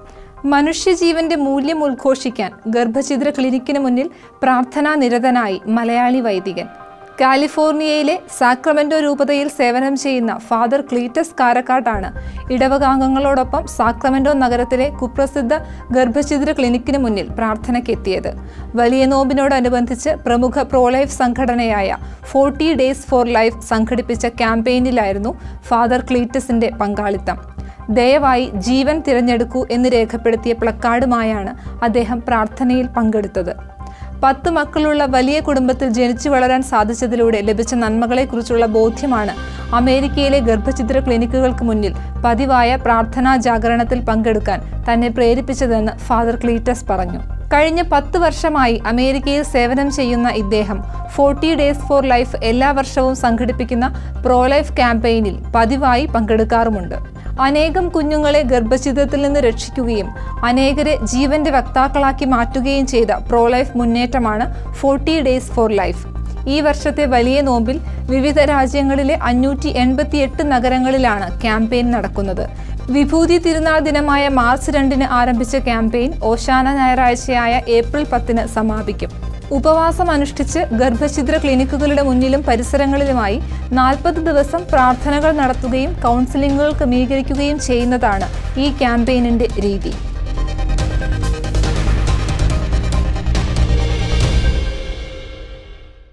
മനുഷ്യജീവന്റെ മൂല്യം ഉദ്ഘോഷിക്കാൻ ഗർഭഛിദ്ര ക്ലിനിക്കിന് മുന്നിൽ പ്രാർത്ഥനാ നിരതനായി മലയാളി വൈദികൻ കാലിഫോർണിയയിലെ സാക്രമെന്റോ രൂപതയിൽ സേവനം ചെയ്യുന്ന ഫാദർ ക്ലീറ്റസ് കാരക്കാട്ടാണ് ഇടവകാംഗങ്ങളോടൊപ്പം സാക്രമെന്റോ നഗരത്തിലെ കുപ്രസിദ്ധ ഗർഭഛിദ്ര ക്ലിനിക്കിന് മുന്നിൽ പ്രാർത്ഥനയ്ക്കെത്തിയത് വലിയ നോമ്പിനോടനുബന്ധിച്ച് പ്രമുഖ പ്രോലൈഫ് സംഘടനയായ ഫോർട്ടി ഡേയ്സ് ഫോർ ലൈഫ് സംഘടിപ്പിച്ച ക്യാമ്പയിനിലായിരുന്നു ഫാദർ ക്ലീറ്റസിന്റെ പങ്കാളിത്തം ദയവായി ജീവൻ തിരഞ്ഞെടുക്കൂ എന്ന് രേഖപ്പെടുത്തിയ പ്ലക്കാർഡുമായാണ് അദ്ദേഹം പ്രാർത്ഥനയിൽ പങ്കെടുത്തത് പത്ത് മക്കളുള്ള വലിയ കുടുംബത്തിൽ ജനിച്ചു വളരാൻ സാധിച്ചതിലൂടെ ലഭിച്ച നന്മകളെക്കുറിച്ചുള്ള ബോധ്യമാണ് അമേരിക്കയിലെ ഗർഭഛിദ്ര ക്ലിനിക്കുകൾക്ക് മുന്നിൽ പതിവായ പ്രാർത്ഥനാ ജാഗരണത്തിൽ പങ്കെടുക്കാൻ തന്നെ പ്രേരിപ്പിച്ചതെന്ന് ഫാദർ ക്ലീറ്റസ് പറഞ്ഞു കഴിഞ്ഞ പത്ത് വർഷമായി അമേരിക്കയിൽ സേവനം ചെയ്യുന്ന ഇദ്ദേഹം ഫോർട്ടി ഡേയ്സ് ഫോർ ലൈഫ് എല്ലാ വർഷവും സംഘടിപ്പിക്കുന്ന പ്രോ ലൈഫ് ക്യാമ്പയിനിൽ പതിവായി പങ്കെടുക്കാറുമുണ്ട് അനേകം കുഞ്ഞുങ്ങളെ ഗർഭഛിദ്രത്തിൽ നിന്ന് രക്ഷിക്കുകയും അനേകരെ ജീവന്റെ വക്താക്കളാക്കി മാറ്റുകയും ചെയ്ത പ്രോ ലൈഫ് മുന്നേറ്റമാണ് ഫോർട്ടി ഡേയ്സ് ഫോർ ലൈഫ് ഈ വർഷത്തെ വലിയ നോമ്പിൽ വിവിധ രാജ്യങ്ങളിലെ അഞ്ഞൂറ്റി എൺപത്തിയെട്ട് നഗരങ്ങളിലാണ് ക്യാമ്പയിൻ നടക്കുന്നത് വിഭൂതി തിരുനാൾ ദിനമായ മാർച്ച് രണ്ടിന് ആരംഭിച്ച ക്യാമ്പയിൻ ഓശാന ഞായറാഴ്ചയായ ഏപ്രിൽ പത്തിന് സമാപിക്കും ഉപവാസം അനുഷ്ഠിച്ച് ഗർഭഛിദ്ര ക്ലിനിക്കുകളുടെ മുന്നിലും പരിസരങ്ങളിലുമായി നാൽപ്പത് ദിവസം പ്രാർത്ഥനകൾ നടത്തുകയും കൗൺസിലിങ്ങുകൾ ക്രമീകരിക്കുകയും ചെയ്യുന്നതാണ് ഈ ക്യാമ്പയിനിന്റെ രീതി